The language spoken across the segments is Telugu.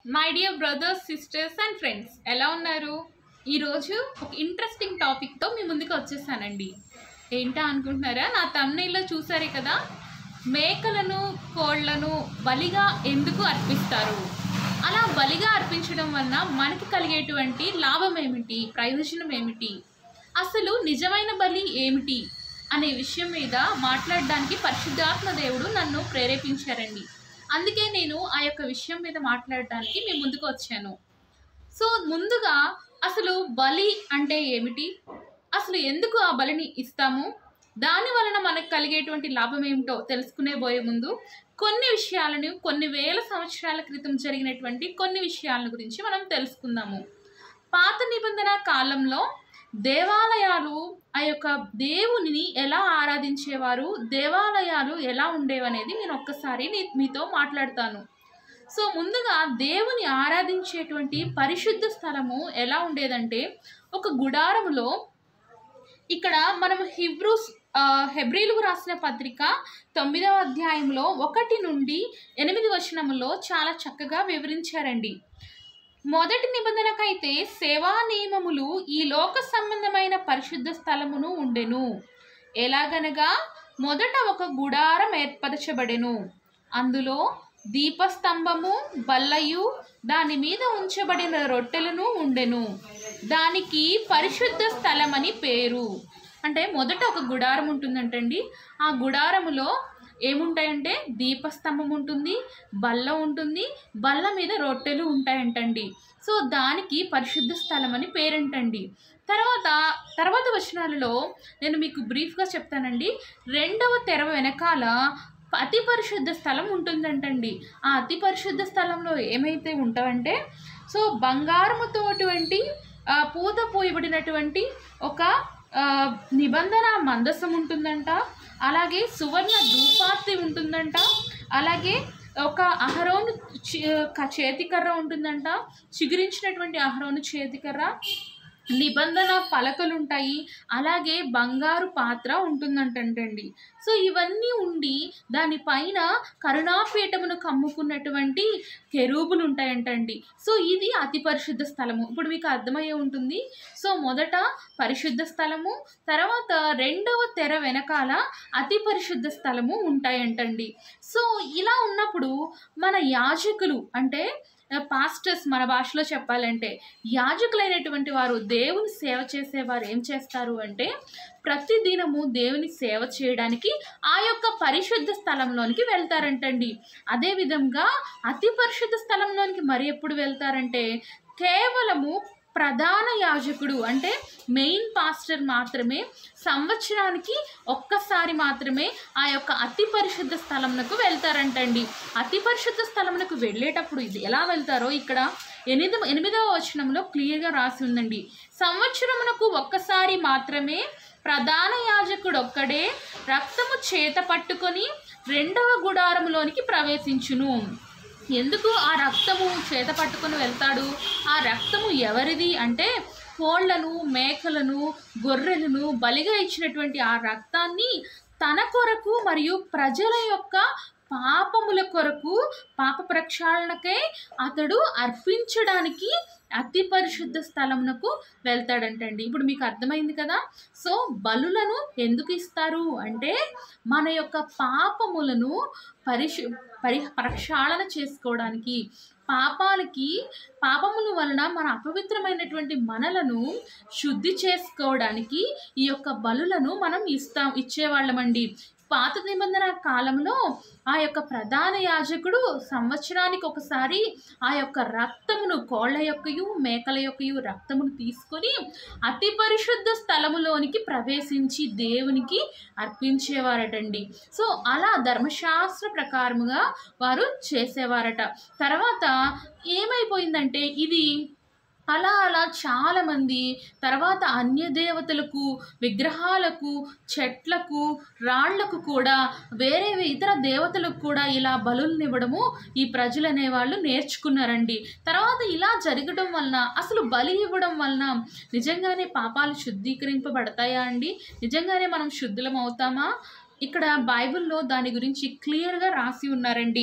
my dear brothers sisters and friends ఎలా ఉన్నారు ఈరోజు ఒక ఇంట్రెస్టింగ్ టాపిక్తో మీ ముందుకు వచ్చేసానండి ఏంటా అనుకుంటున్నారా నా తమ్నైల్లో చూసారే కదా మేకలను కోళ్లను బలిగా ఎందుకు అర్పిస్తారు అలా బలిగా అర్పించడం వలన మనకి కలిగేటువంటి లాభం ఏమిటి ప్రయోజనం ఏమిటి అసలు నిజమైన బలి ఏమిటి అనే విషయం మీద మాట్లాడడానికి పరిశుద్ధాత్మ దేవుడు నన్ను ప్రేరేపించారండి అందుకే నేను ఆ యొక్క విషయం మీద మాట్లాడడానికి మీ ముందుకు వచ్చాను సో ముందుగా అసలు బలి అంటే ఏమిటి అసలు ఎందుకు ఆ బలిని ఇస్తాము దాని వలన మనకు కలిగేటువంటి లాభం ఏమిటో తెలుసుకునే పోయే ముందు కొన్ని విషయాలను కొన్ని వేల సంవత్సరాల క్రితం జరిగినటువంటి కొన్ని విషయాల గురించి మనం తెలుసుకుందాము పాత నిబంధన కాలంలో దేవాలయాలు ఆ యొక్క దేవునిని ఎలా ఆరాధించేవారు దేవాలయాలు ఎలా ఉండేవనేది నేను ఒక్కసారి నీ- మీతో మాట్లాడతాను సో ముందుగా దేవుని ఆరాధించేటువంటి పరిశుద్ధ స్థలము ఎలా ఉండేదంటే ఒక గుడారములో ఇక్కడ మనం హిబ్రూస్ ఆ, హెబ్రీలకు రాసిన పత్రిక తొమ్మిదవ అధ్యాయంలో ఒకటి నుండి ఎనిమిది వచనములో చాలా చక్కగా వివరించారండి మొదటి నిబంధనకైతే సేవా నియమములు ఈ లోక సంబంధమైన పరిశుద్ధ స్థలమును ఉండెను ఎలాగనగా మొదట ఒక గుడారం ఏర్పరచబడెను అందులో దీపస్తంభము బల్లయు దాని మీద ఉంచబడిన రొట్టెలను ఉండెను దానికి పరిశుద్ధ స్థలమని పేరు అంటే మొదట ఒక గుడారం ఉంటుందంటండి ఆ గుడారములో ఏముంటాయంటే దీపస్తంభం ఉంటుంది బల్ల ఉంటుంది బల్ల మీద రొట్టెలు ఉంటాయంటండి సో దానికి పరిశుద్ధ స్థలం అని పేరంటండి తర్వాత తర్వాత వచనాలలో నేను మీకు బ్రీఫ్గా చెప్తానండి రెండవ తెర వెనకాల అతి పరిశుద్ధ స్థలం ఉంటుందంటండి ఆ అతి పరిశుద్ధ స్థలంలో ఏమైతే ఉంటాయంటే సో బంగారముతోటువంటి ఆ, పూత పోయబడినటువంటి ఒక ఆ, నిబంధన మందసం ఉంటుందంట అలాగే సువర్ణ ధూపార్తి ఉంటుందంట అలాగే ఒక అహరోను చే- క- చేతికర్ర ఉంటుందంట చిగురించినటువంటి అహరోను చేతికర్ర నిబంధన పలకలు ఉంటాయి అలాగే బంగారు పాత్ర ఉంటుందంటండి సో ఇవన్నీ ఉండి దానిపైన కరుణాపీఠమును కమ్ముకున్నటువంటి కెరూబులు ఉంటాయంటండి సో ఇది అతి పరిశుద్ధ స్థలము ఇప్పుడు మీకు అర్థమయ్యే ఉంటుంది సో మొదట పరిశుద్ధ స్థలము తర్వాత రెండవ తెర వెనకాల అతి పరిశుద్ధ స్థలము ఉంటాయంటండి సో ఇలా ఉన్నప్పుడు మన యాజకులు అంటే పాస్టర్స్ మన భాషలో చెప్పాలంటే యాజకులైనటువంటి వారు దేవుని సేవ చేసేవారు ఏం చేస్తారు అంటే ప్రతి దినము దేవుని సేవ చేయడానికి ఆ యొక్క పరిశుద్ధ స్థలంలోనికి వెళ్తారంటండి అదేవిధంగా అతి పరిశుద్ధ స్థలంలోనికి మరి ఎప్పుడు వెళ్తారంటే కేవలము ప్రధాన యాజకుడు అంటే మెయిన్ పాస్టర్ మాత్రమే సంవత్సరానికి ఒక్కసారి మాత్రమే ఆ యొక్క అతి పరిశుద్ధ స్థలమునకు వెళ్తారంటండి అతి పరిశుద్ధ స్థలమునకు వెళ్ళేటప్పుడు ఇది ఎలా వెళ్తారో ఇక్కడ ఎనిమిది ఎనిమిదవ వచనంలో క్లియర్గా రాసి ఉందండి సంవత్సరమునకు ఒక్కసారి మాత్రమే ప్రధాన యాజకుడు ఒక్కడే రక్తము చేత పట్టుకొని రెండవ గుడారములోనికి ప్రవేశించును ఎందుకు ఆ రక్తము చేత పట్టుకొని వెళ్తాడు ఆ రక్తము ఎవరిది అంటే కోళ్లను మేకలను గొర్రెలను బలిగా ఇచ్చినటువంటి ఆ రక్తాన్ని తన కొరకు మరియు ప్రజల యొక్క పాపముల కొరకు పాప ప్రక్షాళనకై అతడు అర్పించడానికి అతి పరిశుద్ధ స్థలమునకు వెళ్తాడంటండి ఇప్పుడు మీకు అర్థమైంది కదా సో బలులను ఎందుకు ఇస్తారు అంటే మన యొక్క పాపములను పరిశు పరి ప్రక్షాళన చేసుకోవడానికి పాపాలకి పాపముల వలన మన అపవిత్రమైనటువంటి మనలను శుద్ధి చేసుకోవడానికి ఈ యొక్క బలులను మనం ఇస్తాం ఇచ్చేవాళ్ళమండి పాత నిబంధన కాలంలో ఆ యొక్క ప్రధాన యాజకుడు సంవత్సరానికి ఒకసారి ఆ యొక్క రక్తమును కోళ్ళ యొక్కయు మేకల యొక్కయు రక్తమును తీసుకొని అతి పరిశుద్ధ స్థలములోనికి ప్రవేశించి దేవునికి అర్పించేవారటండి సో అలా ధర్మశాస్త్ర ప్రకారముగా వారు చేసేవారట తర్వాత ఏమైపోయిందంటే ఇది అలా అలా చాలామంది తర్వాత అన్య దేవతలకు విగ్రహాలకు చెట్లకు రాళ్లకు కూడా వేరే ఇతర దేవతలకు కూడా ఇలా బలులనివ్వడము ఈ ప్రజలు అనేవాళ్ళు నేర్చుకున్నారండి తర్వాత ఇలా జరగడం వలన అసలు బలి ఇవ్వడం వలన నిజంగానే పాపాలు శుద్ధీకరింపబడతాయా అండి నిజంగానే మనం శుద్ధులం అవుతామా ఇక్కడ బైబిల్లో దాని గురించి క్లియర్గా రాసి ఉన్నారండి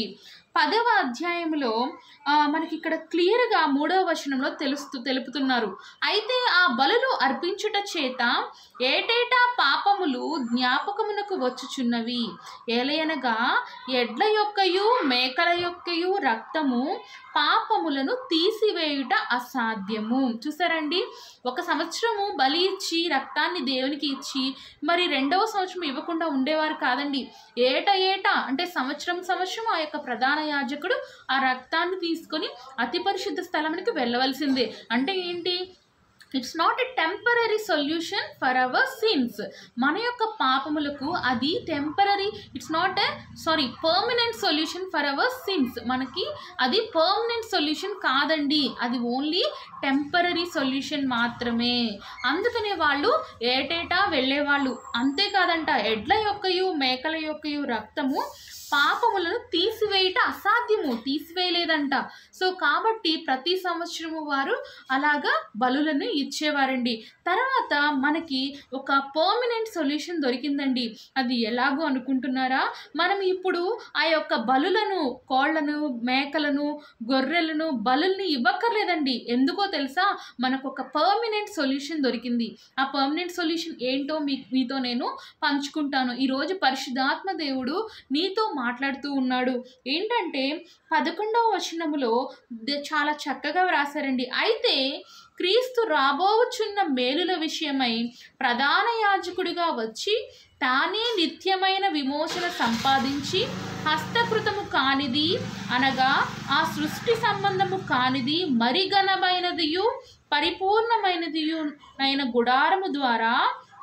పదవ అధ్యాయంలో ఆ, మనకి ఇక్కడ క్లియర్గా మూడవ వచనంలో తెలుస్తూ తెలుపుతున్నారు అయితే ఆ బలులు అర్పించుట చేత ఏటేటా పాపములు జ్ఞాపకమునకు వచ్చుచున్నవి ఏలయనగా ఎడ్ల యొక్కయు మేకల యొక్కయు రక్తము పాపములను తీసివేయుట అసాధ్యము చూసారండి ఒక సంవత్సరము బలి ఇచ్చి రక్తాన్ని దేవునికి ఇచ్చి మరి రెండవ సంవత్సరం ఇవ్వకుండా ఉండేవారు కాదండి ఏట ఏట అంటే సంవత్సరం సంవత్సరం ఆ యొక్క ప్రధాన యాజకుడు ఆ రక్తాన్ని తీసుకొని అతి పరిశుద్ధ స్థలమునికి వెళ్ళవలసిందే అంటే ఏంటి it's not a temporary solution for our sins మన యొక్క పాపములకు అది temporary it's not a sorry permanent solution for our sins మనకి అది పర్మనెంట్ సొల్యూషన్ కాదండి అది ఓన్లీ టెంపరీ సొల్యూషన్ మాత్రమే అందుకనే వాళ్ళు ఏటేటా వెళ్ళేవాళ్ళు అంతేకాదంట ఎడ్ల యొక్కయు మేకల యొక్కయు రక్తము పాపములను తీసివేయట అసాధ్యము తీసివేయలేదంట సో కాబట్టి ప్రతి సంవత్సరము వారు అలాగా బలులను ఇచ్చేవారండి తర్వాత మనకి ఒక పర్మనెంట్ సొల్యూషన్ దొరికిందండి అది ఎలాగో అనుకుంటున్నారా మనం ఇప్పుడు ఆ యొక్క బలులను కోళ్లను మేకలను గొర్రెలను బలుల్ని ఇవ్వక్కర్లేదండి ఎందుకో తెలుసా మనకు ఒక పర్మనెంట్ సొల్యూషన్ దొరికింది ఆ పర్మనెంట్ సొల్యూషన్ ఏంటో మీ మీతో నేను పంచుకుంటాను ఈరోజు పరిశుద్ధాత్మ దేవుడు నీతో మాట్లాడుతూ ఉన్నాడు ఏంటంటే పదకొండవ వచనములో ద- చాలా చక్కగా వ్రాసారండి అయితే క్రీస్తు రాబోచున్న మేలుల విషయమై ప్రధాన యాజకుడిగా వచ్చి తానే నిత్యమైన విమోచన సంపాదించి హస్తకృతము కానిది అనగా ఆ సృష్టి సంబంధము కానిది మరి ఘనమైనదియు పరిపూర్ణమైనదియు అయిన గుడారము ద్వారా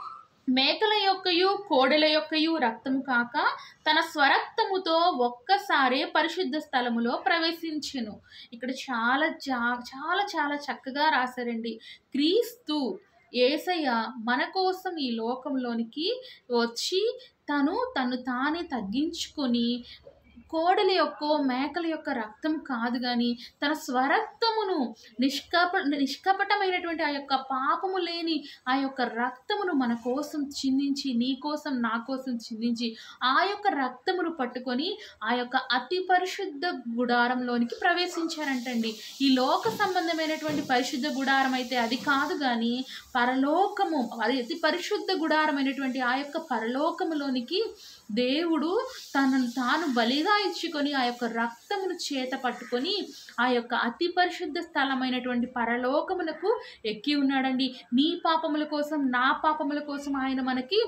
మేకల యొక్కయు కోడెల యొక్కయు రక్తము కాక తన స్వరక్తముతో ఒక్కసారే పరిశుద్ధ స్థలములో ప్రవేశించెను ఇక్కడ చాలా జా చాలా చాలా చక్కగా రాశారండి క్రీస్తు ఏసయ్య మన కోసం ఈ లోకంలోనికి వచ్చి తను తను తానే తగ్గించుకొని కోడలి యొక్క మేకల యొక్క రక్తం కాదు కానీ తన స్వరక్తమును నిష్కప నిష్కపటమైనటువంటి ఆ యొక్క పాపము లేని ఆ యొక్క రక్తమును మన కోసం చిందించి నీ కోసం నా కోసం చిందించి ఆ యొక్క రక్తమును పట్టుకొని ఆ యొక్క అతి పరిశుద్ధ గుడారంలోనికి ప్రవేశించారంటండి ఈ లోక సంబంధమైనటువంటి పరిశుద్ధ గుడారం అయితే అది కాదు కానీ పరలోకము అది అతి పరిశుద్ధ గుడారమైనటువంటి ఆ యొక్క పరలోకములోనికి దేవుడు తనను తాను బలిగా ఇచ్చుకొని ఆ యొక్క రక్తమును చేత పట్టుకొని ఆ యొక్క అతి పరిశుద్ధ స్థలమైనటువంటి పరలోకమునకు ఎక్కి ఉన్నాడండి నీ పాపముల కోసం నా పాపముల కోసం ఆయన మనకి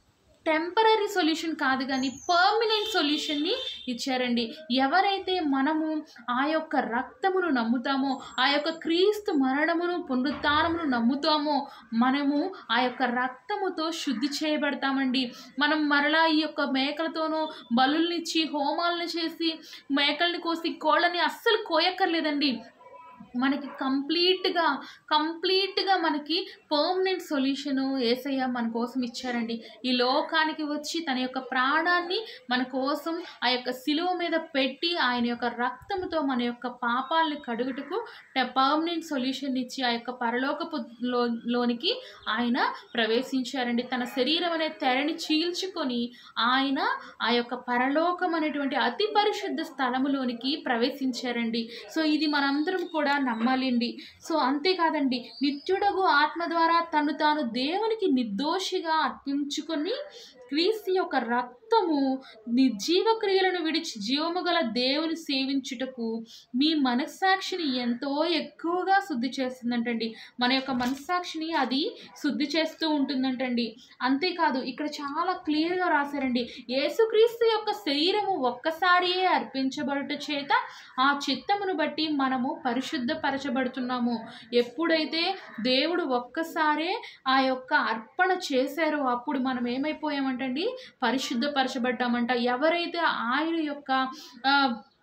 టెంపరీ సొల్యూషన్ కాదు కానీ పర్మనెంట్ సొల్యూషన్ని ఇచ్చారండి ఎవరైతే మనము ఆ యొక్క రక్తమును నమ్ముతామో ఆ యొక్క క్రీస్తు మరణమును పునరుత్నమును నమ్ముతామో మనము ఆ యొక్క రక్తముతో శుద్ధి చేయబడతామండి మనం మరలా ఈ యొక్క మేకలతోనూ బలుల్నిచ్చి హోమాలను చేసి మేకల్ని కోసి కోళ్ళని అస్సలు కోయక్కర్లేదండి మనకి కంప్లీట్గా కంప్లీట్గా మనకి పర్మనెంట్ సొల్యూషను ఏసయ్య మన కోసం ఇచ్చారండి ఈ లోకానికి వచ్చి తన యొక్క ప్రాణాన్ని మన కోసం ఆ యొక్క శిలువ మీద పెట్టి ఆయన యొక్క రక్తముతో మన యొక్క పాపాలని కడుగుటకు పర్మనెంట్ సొల్యూషన్ ఇచ్చి ఆ యొక్క పరలోకపు లో లోనికి ఆయన ప్రవేశించారండి తన శరీరం అనే తెరని చీల్చుకొని ఆయన ఆ యొక్క పరలోకం అనేటువంటి అతి పరిశుద్ధ స్థలములోనికి ప్రవేశించారండి సో ఇది మనందరం కూడా నమ్మాలండి సో అంతేకాదండి నిత్యుడగు ఆత్మ ద్వారా తను తాను దేవునికి నిర్దోషిగా అర్పించుకొని క్రీస్తు యొక్క రక్తము నిర్జీవ క్రియలను విడిచి జీవము గల దేవుని సేవించుటకు మీ మనస్సాక్షిని ఎంతో ఎక్కువగా శుద్ధి చేస్తుందంటండి మన యొక్క మనస్సాక్షిని అది శుద్ధి చేస్తూ ఉంటుందంటండి అంతేకాదు ఇక్కడ చాలా క్లియర్గా రాశారండి యేసుక్రీస్తు యొక్క శరీరము ఒక్కసారియే అర్పించబడుట చేత ఆ చిత్తమును బట్టి మనము పరిశుద్ధపరచబడుతున్నాము ఎప్పుడైతే దేవుడు ఒక్కసారే ఆ యొక్క అర్పణ చేశారో అప్పుడు మనం ఏమైపోయామంటండి పరిశుద్ధపరచబడ్డామంట ఎవరైతే ఆయన యొక్క ఆ,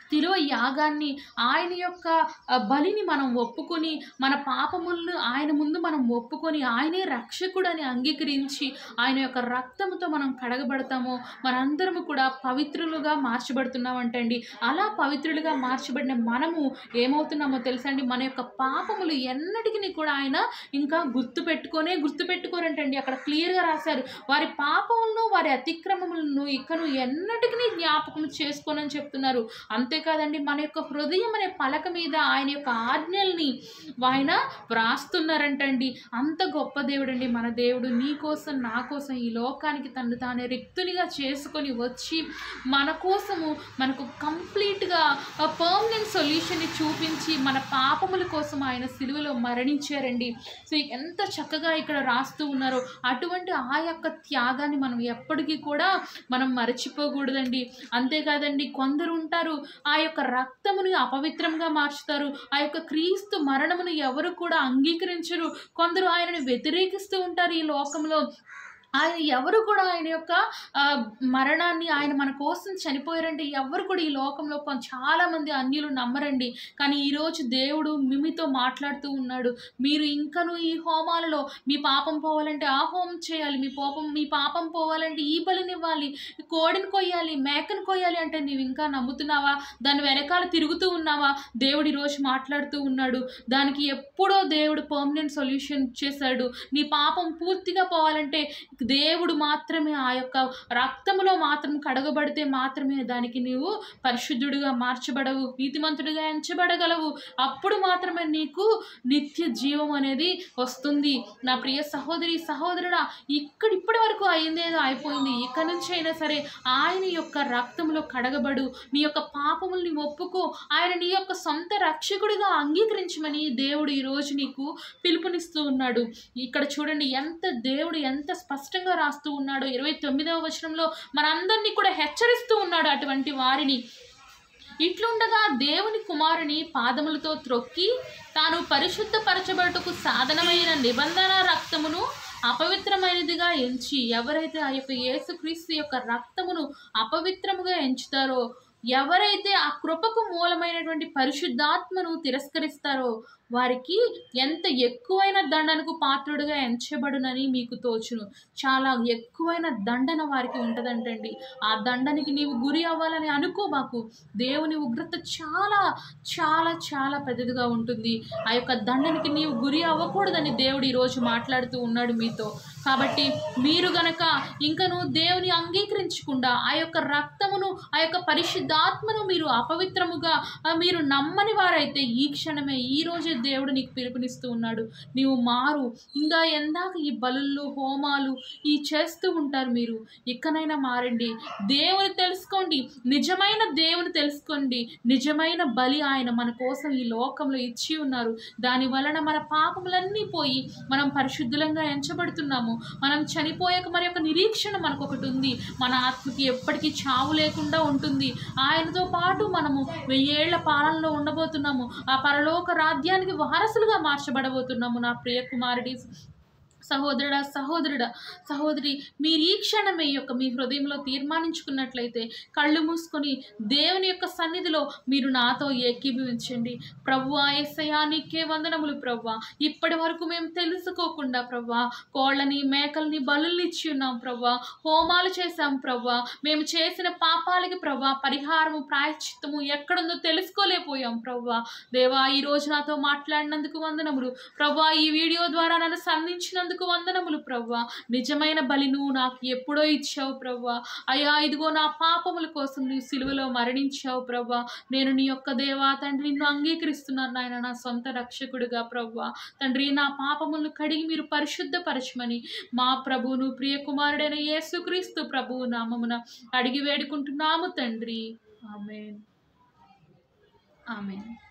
శిలువ యాగాన్ని ఆయన యొక్క ఆ, బలిని మనం ఒప్పుకొని మన పాపములను ఆయన ముందు మనం ఒప్పుకొని ఆయనే రక్షకుడు అని అంగీకరించి ఆయన యొక్క రక్తంతో మనం కడగబడతామో మనందరము కూడా పవిత్రులుగా మార్చబడుతున్నామంటండి అలా పవిత్రులుగా మార్చబడిన మనము ఏమవుతున్నామో తెలుసండి మన యొక్క పాపములు ఎన్నటికీ కూడా ఆయన ఇంకా గుర్తు పెట్టుకొనే గుర్తు పెట్టుకోరంటండి అక్కడ క్లియర్గా రాశారు వారి పాపములను వారి అతిక్రమములను ఇకను ఎన్నటికీ జ్ఞాపకం చేసుకోనని చెప్తున్నారు అంతేకాదండి మన యొక్క హృదయం అనే పలక మీద ఆయన యొక్క ఆజ్ఞల్ని ఆయన వ్రాస్తున్నారంటండి అంత గొప్ప దేవుడండి మన దేవుడు నీ కోసం నా కోసం ఈ లోకానికి తను తానే రిక్తునిగా చేసుకొని వచ్చి మన కోసము మనకు కంప్లీట్గా పర్మనెంట్ సొల్యూషన్ని చూపించి మన పాపముల కోసం ఆయన సిలువలో మరణించారండి సో ఎంత చక్కగా ఇక్కడ రాస్తూ ఉన్నారో అటువంటి ఆ యొక్క త్యాగాన్ని మనం ఎప్పటికీ కూడా మనం మరచిపోకూడదండి అంతేకాదండి కొందరు ఉంటారు ఆ యొక్క రక్తముని అపవిత్రంగా మార్చుతారు ఆ యొక్క క్రీస్తు మరణమును ఎవరు కూడా అంగీకరించరు కొందరు ఆయనను వ్యతిరేకిస్తూ ఉంటారు ఈ లోకంలో ఆయన ఎవరు కూడా ఆయన యొక్క ఆ, మరణాన్ని ఆయన మన కోసం చనిపోయారంటే ఎవరు కూడా ఈ లోకంలో కొం- చాలా మంది అన్యులు నమ్మరండి కానీ ఈరోజు దేవుడు మిమితో మాట్లాడుతూ ఉన్నాడు మీరు ఇంకను ఈ హోమాలలో మీ పాపం పోవాలంటే ఆ హోమం చేయాలి మీ పాపం మీ పాపం పోవాలంటే ఈ బలినివ్వాలి కోడిని కొయ్యాలి మేకను కొయ్యాలి అంటే నీవు ఇంకా నమ్ముతున్నావా దాని వెనకాల తిరుగుతూ ఉన్నావా దేవుడు ఈరోజు మాట్లాడుతూ ఉన్నాడు దానికి ఎప్పుడో దేవుడు పర్మనెంట్ సొల్యూషన్ చేశాడు నీ పాపం పూర్తిగా పోవాలంటే దేవుడు మాత్రమే ఆ యొక్క రక్తములో మాత్రం కడగబడితే మాత్రమే దానికి నీవు పరిశుద్ధుడిగా మార్చబడవు నీతిమంతుడిగా ఎంచబడగలవు అప్పుడు మాత్రమే నీకు నిత్య జీవం అనేది వస్తుంది నా ప్రియ సహోదరి సహోదరుడా ఇక్కడ ఇప్పటి వరకు అయిందేదో అయిపోయింది ఇక నుంచి అయినా సరే ఆయన యొక్క రక్తంలో కడగబడు నీ యొక్క పాపముల్ని ఒప్పుకో ఆయన నీ యొక్క సొంత రక్షకుడిగా అంగీకరించమని దేవుడు ఈరోజు నీకు పిలుపునిస్తూ ఉన్నాడు ఇక్కడ చూడండి ఎంత దేవుడు ఎంత స్పష్టంగా రాస్తూ ఉన్నాడో ఇరవై తొమ్మిదవ వచనంలో మనందరినీ కూడా హెచ్చరిస్తూ ఉన్నాడు అటువంటి వారిని ఇట్లుండగా దేవుని కుమారుని పాదములతో త్రొక్కి తాను పరిశుద్ధపరచబడుటకు సాధనమైన నిబంధన రక్తమును అపవిత్రమైనదిగా ఎంచి ఎవరైతే ఆ యొక్క యేసుక్రీస్తు యొక్క రక్తమును అపవిత్రముగా ఎంచుతారో ఎవరైతే ఆ కృపకు మూలమైనటువంటి పరిశుద్ధాత్మను తిరస్కరిస్తారో వారికి ఎంత ఎక్కువైన దండనకు పాత్రుడుగా ఎంచబడునని మీకు తోచును చాలా ఎక్కువైన దండన వారికి ఉంటుందంటండి ఆ దండనికి నీవు గురి అవ్వాలని అనుకోబాకు దేవుని ఉగ్రత చాలా చాలా చాలా పెద్దదిగా ఉంటుంది ఆ యొక్క దండనికి నీవు గురి అవ్వకూడదని దేవుడు ఈరోజు మాట్లాడుతూ ఉన్నాడు మీతో కాబట్టి మీరు గనక ఇంకను దేవుని అంగీకరించకుండా ఆ యొక్క రక్తమును ఆ యొక్క పరిశుద్ధాత్మను మీరు అపవిత్రముగా ఆ, మీరు నమ్మని వారైతే ఈ క్షణమే ఈ రోజే దేవుడు నీకు పిలుపునిస్తూ ఉన్నాడు నీవు మారు ఇంకా ఎందాక ఈ బలుళ్ళు హోమాలు ఈ చేస్తూ ఉంటారు మీరు ఇక్కనైనా మారండి దేవుని తెలుసుకోండి నిజమైన దేవుని తెలుసుకోండి నిజమైన బలి ఆయన మన కోసం ఈ లోకంలో ఇచ్చి ఉన్నారు దాని వలన మన పాపములన్నీ పోయి మనం పరిశుద్ధులంగా ఎంచబడుతున్నాము మనం చనిపోయాక మరి యొక్క నిరీక్షణ మనకు ఒకటి ఉంది మన ఆత్మకి ఎప్పటికీ చావు లేకుండా ఉంటుంది ఆయనతో పాటు మనము వెయ్యేళ్ల పాలనలో ఉండబోతున్నాము ఆ పరలోక రాజ్యానికి వారసులుగా మార్చబడబోతున్నాము నా ప్రియ కుమారుడి సహోదరుడా సహోదరుడా సహోదరి మీరు ఈ క్షణమే ఈ యొక్క మీ హృదయంలో తీర్మానించుకున్నట్లయితే కళ్ళు మూసుకొని దేవుని యొక్క సన్నిధిలో మీరు నాతో ఏకీభవించండి ప్రవ్వా ఏసయ్యా నీకే వందనములు ప్రవ్వా ఇప్పటి వరకు మేము తెలుసుకోకుండా ప్రవ్వా కోళ్ళని మేకల్ని బలుల్ని ఇచ్చి ఉన్నాం ప్రవ్వా హోమాలు చేశాం ప్రవ్వా మేము చేసిన పాపాలకి ప్రవ్వా పరిహారము ప్రాయశ్చిత్తము ఎక్కడుందో తెలుసుకోలేకపోయాం ప్రవ్వా దేవా ఈ రోజు నాతో మాట్లాడినందుకు వందనములు ప్రవ్వా ఈ వీడియో ద్వారా నన్ను సంధించినందుకు వందనములు ప్రవ్వా నిజమైన బలి నువ్వు నాకు ఎప్పుడో ఇచ్చావు ప్రవ్వా అయ్యా ఇదిగో నా పాపముల కోసం నువ్వు సిలువలో మరణించావు ప్రవ్వా నేను నీ యొక్క దేవా తండ్రి నిన్ను అంగీకరిస్తున్నాను నాయన నా సొంత రక్షకుడిగా ప్రవ్వా తండ్రి నా పాపములను కడిగి మీరు పరిశుద్ధపరచమని మా ప్రభువును ప్రియ కుమారుడైన యేసుక్రీస్తు ప్రభువు నామమున అడిగి వేడుకుంటున్నాము తండ్రి ఆమెన్ ఆమెన్